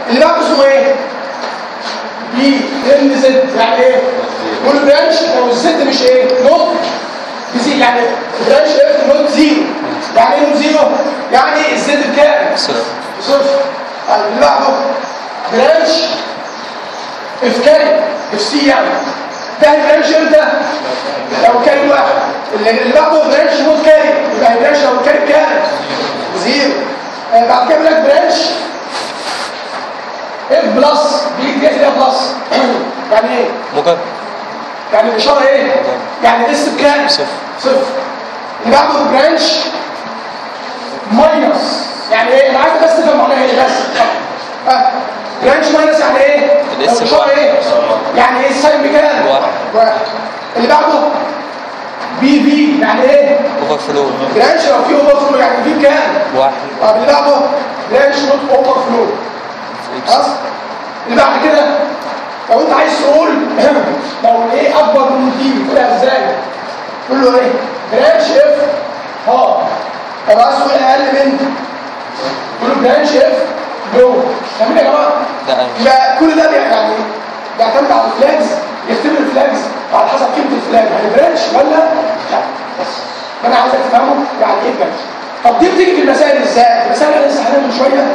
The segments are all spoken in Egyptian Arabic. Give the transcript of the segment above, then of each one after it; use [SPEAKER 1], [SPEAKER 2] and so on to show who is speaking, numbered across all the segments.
[SPEAKER 1] اللي بعده اسمه ايه بي ان زد يعني ايه كل برانش لو الزد مش ايه نوت بزي يعني برانش اف نوت زيرو يعني ايه نوت زيرو يعني الزد بكام
[SPEAKER 2] صفر
[SPEAKER 1] صفر طيب اللي بعده برانش اف كاري اف سي يعني ده برانش امتى لو كان واحد اللي اللي بعده برانش نوت كاري يبقى برانش لو كاري كام زيرو آه بعد كده لك برانش اف بلس بيجي كده بلس يعني ايه
[SPEAKER 2] موجب
[SPEAKER 1] يعني الاشاره ايه يعني اس بكام
[SPEAKER 2] صفر
[SPEAKER 1] صفر اللي بعده برانش ماينس يعني ايه انا عايز بس تفهم معناها ايه بس اه برانش ماينس يعني ايه
[SPEAKER 2] الاس
[SPEAKER 1] الاشاره
[SPEAKER 2] بواحد.
[SPEAKER 1] ايه يعني ايه الساين بكام
[SPEAKER 2] واحد.
[SPEAKER 1] واحد اللي بعده بي بي يعني ايه
[SPEAKER 2] اوفر فلو
[SPEAKER 1] برانش لو في اوفر فلو يعني في كام
[SPEAKER 2] واحد
[SPEAKER 1] طب اللي بعده برانش نوت اوفر فلو خلاص اللي بعد كده لو انت عايز تقول لو ايه اكبر من دي تقولها ازاي تقول له ايه برانش اف ها طب عايز تقول اقل من تقول له برانش اف لو فاهمين يا جماعه
[SPEAKER 2] لا أنا.
[SPEAKER 1] يبقى كل ده بي- يعني بيعتمد على الفلاجز يختبر الفلاجز على حسب قيمه الفلاج يعني برانش ولا لا بس فانا عايزك تفهموا يعني ايه برانش طب دي بتيجي في المسائل ازاي المسائل اللي لسه حلها من شويه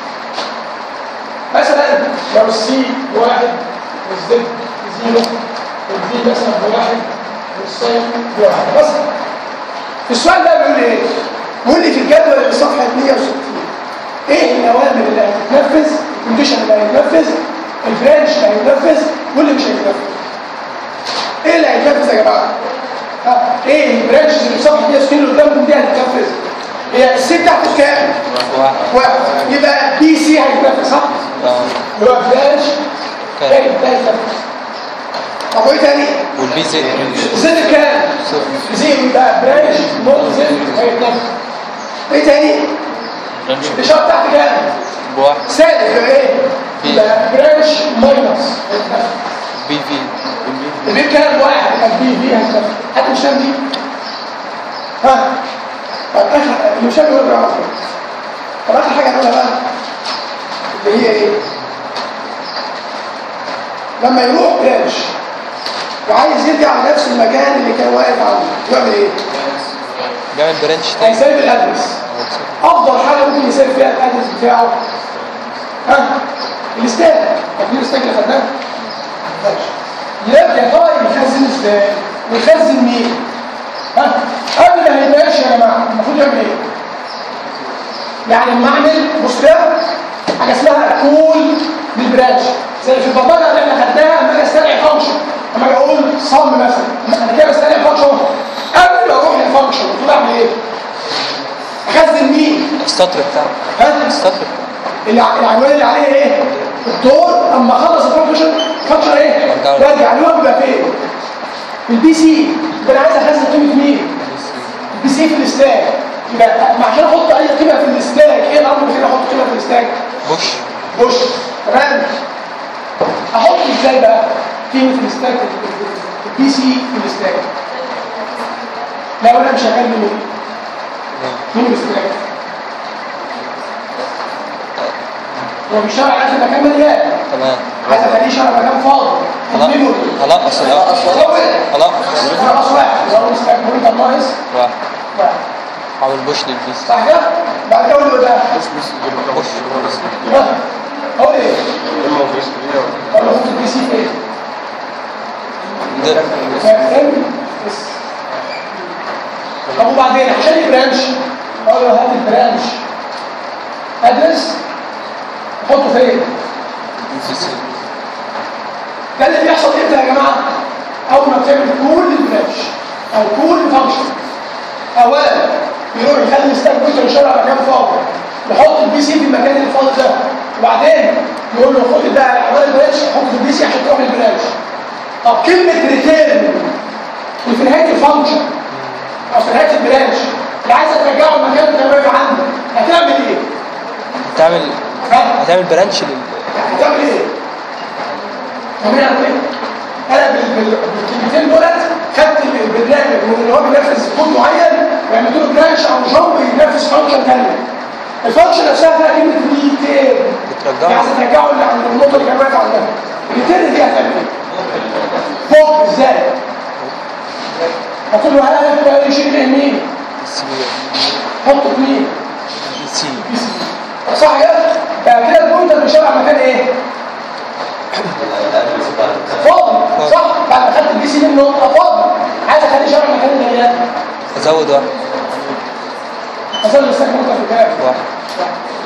[SPEAKER 1] مثلا لو السي بواحد والزد بزيرو والدي مثلا بواحد والساين بواحد مثلا السؤال ده بيقول لي ايه؟ بيقول لي في الجدول اللي صفحه 160 ايه الاوامر اللي هتتنفذ الكونديشن اللي هيتنفذ البرانش اللي هيتنفذ واللي مش هيتنفذ ايه اللي هيتنفذ يا جماعه؟ ها ايه البرانشز اللي في صفحه 160 اللي قدامكم دي هتتنفذ؟ هي السي بتاعته كام؟
[SPEAKER 2] واحد
[SPEAKER 1] واحد يبقى بي سي هيتنفذ صح؟
[SPEAKER 2] اه
[SPEAKER 1] يبقى فلاش
[SPEAKER 2] كام
[SPEAKER 1] كام ده يتنفذ طب وايه تاني؟
[SPEAKER 2] والبي زد
[SPEAKER 1] زد كام؟
[SPEAKER 2] صفر
[SPEAKER 1] زيرو يبقى برانش نوت زد هيتنفذ ايه تاني؟ الاشاره بتاعتي كام؟
[SPEAKER 2] بواحد
[SPEAKER 1] سالب يبقى ايه؟ يبقى برانش ماينس هيتنفذ
[SPEAKER 2] بي في
[SPEAKER 1] البي كام واحد يبقى البي في هيتنفذ حد مش فاهم دي؟ ها؟ طب اخر اللي مش فاهم يقول لي عرفه طب اخر حاجه هنقولها بقى اللي هي ايه؟ لما يروح برانش وعايز يرجع لنفس المكان اللي كان واقف عنده يعمل ايه؟
[SPEAKER 2] بيعمل برانش تاني
[SPEAKER 1] هيسيب الادرس افضل حاجه ممكن يسيب فيها الادرس بتاعه ها الاستاذ فاكرين الاستاذ اللي خدناه ماشي يبقى يا ترى يخزن ازاي ويخزن مين ها قبل ما هيماشي يا جماعه المفروض يعمل ايه يعني لما اعمل بص كده حاجه اسمها كول للبرانش زي في البرمجه اللي احنا خدناها لما اجي استدعي فانكشن لما اجي اقول صم مثلا انا كده بستدعي فانكشن قبل ما اروح للفانكشن المفروض اعمل ايه اخزن مين
[SPEAKER 2] السطر بتاعه
[SPEAKER 1] ها
[SPEAKER 2] السطر بتاعه
[SPEAKER 1] الع- العنوان اللي عليه ايه الدور اما اخلص الفانكشن فانكشن ايه
[SPEAKER 2] برجع.
[SPEAKER 1] برجع العنوان بيبقى فين في البي سي يبقى انا عايز اخزن قيمه مين البي سي في الاستاك يبقى ما عشان احط اي قيمه في الاستاك ايه الامر اللي يخليني احط قيمه في الاستاك
[SPEAKER 2] بوش
[SPEAKER 1] بوش تمام احط ازاي بقى قيمه الاستاك البي سي في الاستاك لو انا مش شغال منه مين الاستاك هو بيشتغل على اخر مكان مليان
[SPEAKER 2] تمام
[SPEAKER 1] عايز اخليه يشتغل على مكان فاضي
[SPEAKER 2] خلاص
[SPEAKER 1] الميموري
[SPEAKER 2] خلاص خلاص خلاص
[SPEAKER 1] خلاص واحد لو الاستاك مونيتور ناقص
[SPEAKER 2] واحد
[SPEAKER 1] واحد
[SPEAKER 2] عامل بوش للبي سي
[SPEAKER 1] صح كده؟ بعد كده اقول له ده
[SPEAKER 2] بوش
[SPEAKER 1] ها هو ايه؟ اقول له حط البي سي فين؟
[SPEAKER 2] ده
[SPEAKER 1] طب وبعدين عشان البرانش اقول له هات البرانش ادرس حطه فين؟
[SPEAKER 2] البي سي
[SPEAKER 1] ده اللي بيحصل امتى يا جماعه؟ اول ما بتعمل كل البرانش او كل فانكشن اولا بيروح يخلي الستاك بوينتر يشتغل على مكان فاضي يحط البي سي في المكان الفاضي ده وبعدين يقول له خد بقى عنوان البرانش حط في البي سي عشان تروح البرانش طب كلمه ريتيرن اللي في نهايه الفانكشن او في نهايه البرانش اللي عايز ترجعه المكان اللي كان واقف عنده هتعمل ايه؟
[SPEAKER 2] هتعمل
[SPEAKER 1] ها؟
[SPEAKER 2] هتعمل برانش لل
[SPEAKER 1] هتعمل ايه؟ فاهمين يعني ايه؟ انا بال- بال- بالكلمتين دولت خدت ال- البرنامج من اللي هو بينفذ كود معين وعملت له برانش او جامب ينفذ فانكشن ثانيه. الفانكشن نفسها فيها كلمه ريتيرن
[SPEAKER 2] رجعه.
[SPEAKER 1] عايز ترجعه اللي عند النقطه اللي كان واقف عندها الريتيرن دي هتعمل ايه؟ فوق ازاي؟ هتقول له هل انا كده يشيل مين؟
[SPEAKER 2] سي
[SPEAKER 1] حطه في مين؟
[SPEAKER 2] سي
[SPEAKER 1] بي سي صح كده؟ بقى كده البوينتر بيشاور على مكان ايه؟ فاضي صح؟ بعد ما خدت البي سي منه يبقى فاضي عايز اخليه يشاور على مكان المليان
[SPEAKER 2] ازود واحد
[SPEAKER 1] اظل السكن في الكلام
[SPEAKER 2] واحد